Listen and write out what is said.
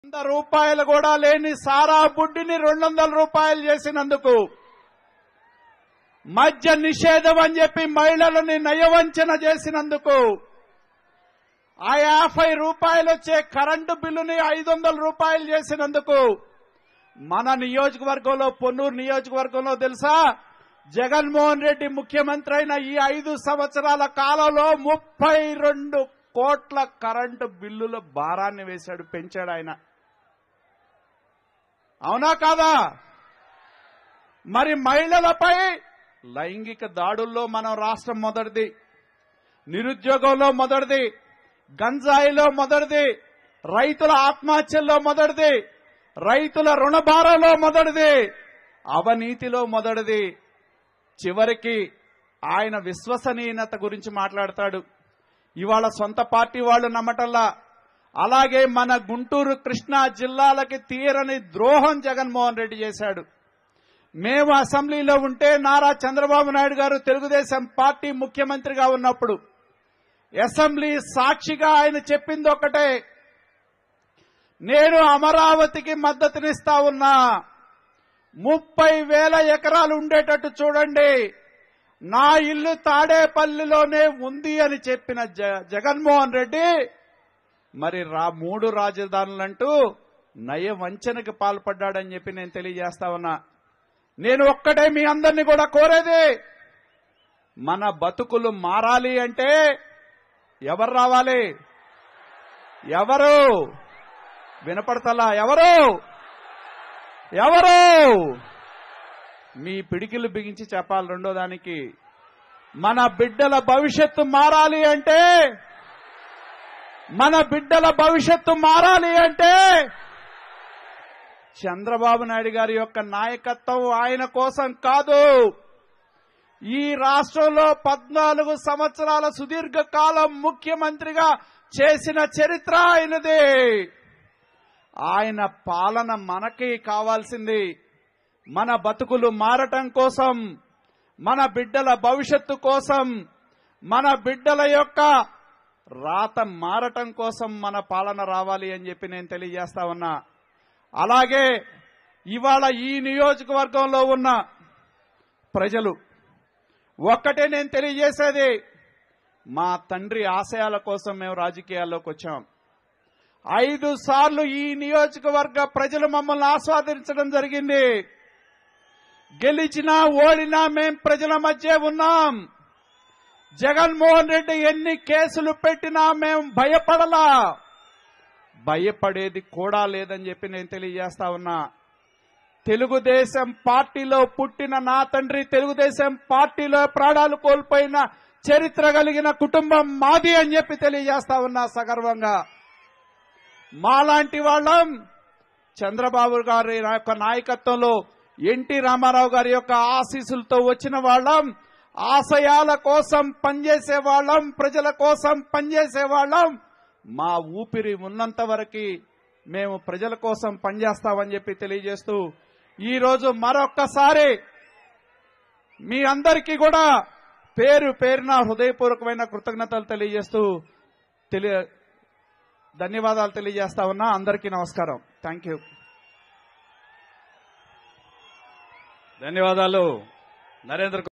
వంద రూపాయలు కూడా లేని సారా బుడ్డిని రెండు వందల రూపాయలు చేసినందుకు మద్య నిషేధం అని చెప్పి మహిళలని నయవంచన చేసినందుకు ఆ యాభై రూపాయలు వచ్చే కరెంటు బిల్లుని ఐదు వందల రూపాయలు చేసినందుకు మన నియోజకవర్గంలో పొన్నూరు నియోజకవర్గంలో తెలుసా జగన్మోహన్ రెడ్డి ముఖ్యమంత్రి అయిన ఈ ఐదు సంవత్సరాల కాలంలో ముప్పై రెండు కోట్ల కరెంటు బిల్లుల భారాన్ని వేశాడు పెంచాడు ఆయన అవునా కాదా మరి మహిళలపై లైంగిక దాడుల్లో మనం రాష్ట్రం మొదటిది నిరుద్యోగంలో మొదటిది గంజాయిలో మొదటిది రైతుల ఆత్మహత్యల్లో మొదటిది రైతుల రుణభారంలో మొదటిది అవినీతిలో మొదటిది చివరికి ఆయన విశ్వసనీయత గురించి మాట్లాడతాడు ఇవాళ సొంత పార్టీ వాళ్ళు నమ్మటల్లా అలాగే మన గుంటూరు కృష్ణా జిల్లాలకి తీరని ద్రోహం జగన్మోహన్ రెడ్డి చేశాడు మేము అసెంబ్లీలో ఉంటే నారా చంద్రబాబు నాయుడు గారు తెలుగుదేశం పార్టీ ముఖ్యమంత్రిగా ఉన్నప్పుడు అసెంబ్లీ సాక్షిగా ఆయన చెప్పింది ఒకటే నేను అమరావతికి మద్దతునిస్తా ఉన్నా ముప్పై వేల ఎకరాలు ఉండేటట్టు చూడండి నా ఇల్లు తాడేపల్లిలోనే ఉంది అని చెప్పిన జ- జగన్మోహన్ రెడ్డి మరి రా మూడు రాజధానులంటూ నయ వంచనకి పాల్పడ్డాడని చెప్పి నేను తెలియజేస్తా ఉన్నా నేను ఒక్కటే మీ అందరినీ కూడా కోరేది మన బతుకులు మారాలి అంటే ఎవరు రావాలి ఎవరు వినపడతలా ఎవరు ఎవరు మీ పిడికిలు బిగించి చెప్పాలి రెండో దానికి మన బిడ్డల భవిష్యత్తు మారాలి అంటే మన బిడ్డల భవిష్యత్తు మారాలి అంటే చంద్రబాబు నాయుడు గారి యొక్క నాయకత్వం ఆయన కోసం కాదు ఈ రాష్ట్రంలో పద్నాలుగు సంవత్సరాల సుదీర్ఘ కాలం ముఖ్యమంత్రిగా చేసిన చరిత్ర ఆయనదే ఆయన పాలన మనకి కావాల్సింది మన బతుకులు మారటం కోసం మన బిడ్డల భవిష్యత్తు కోసం మన బిడ్డల యొక్క రాత మారటం కోసం మన పాలన రావాలి అని చెప్పి నేను తెలియజేస్తా ఉన్నా అలాగే ఇవాళ ఈ నియోజకవర్గంలో ఉన్న ప్రజలు ఒక్కటే నేను తెలియజేసేది మా తండ్రి ఆశయాల కోసం మేము రాజకీయాల్లోకి వచ్చాం ఐదు సార్లు ఈ నియోజకవర్గ ప్రజలు మమ్మల్ని ఆస్వాదించడం జరిగింది గెలిచినా ఓడినా మేం ప్రజల మధ్య ఉన్నాం జగన్మోహన్ రెడ్డి ఎన్ని కేసులు పెట్టినా మేము భయపడలా భయపడేది కూడా లేదని చెప్పి నేను తెలియజేస్తా ఉన్నా తెలుగుదేశం పార్టీలో పుట్టిన నా తండ్రి తెలుగుదేశం పార్టీలో ప్రాణాలు కోల్పోయిన చరిత్ర కలిగిన కుటుంబం మాది అని చెప్పి తెలియజేస్తా ఉన్నా సగర్వంగా మాలాంటి వాళ్ళం చంద్రబాబు గారి యొక్క నాయకత్వంలో ఎన్టీ రామారావు గారి యొక్క ఆశీస్సులతో వచ్చిన వాళ్ళం ఆశయాల కోసం పనిచేసే వాళ్ళం ప్రజల కోసం పనిచేసే వాళ్ళం మా ఊపిరి ఉన్నంత వరకు మేము ప్రజల కోసం పనిచేస్తామని చెప్పి తెలియజేస్తూ ఈ రోజు మరొక్కసారి మీ అందరికీ కూడా పేరు పేరున హృదయపూర్వకమైన కృతజ్ఞతలు తెలియజేస్తూ తెలియ ధన్యవాదాలు తెలియజేస్తా ఉన్నా అందరికీ నమస్కారం థ్యాంక్ యూ ధన్యవాదాలు నరేంద్ర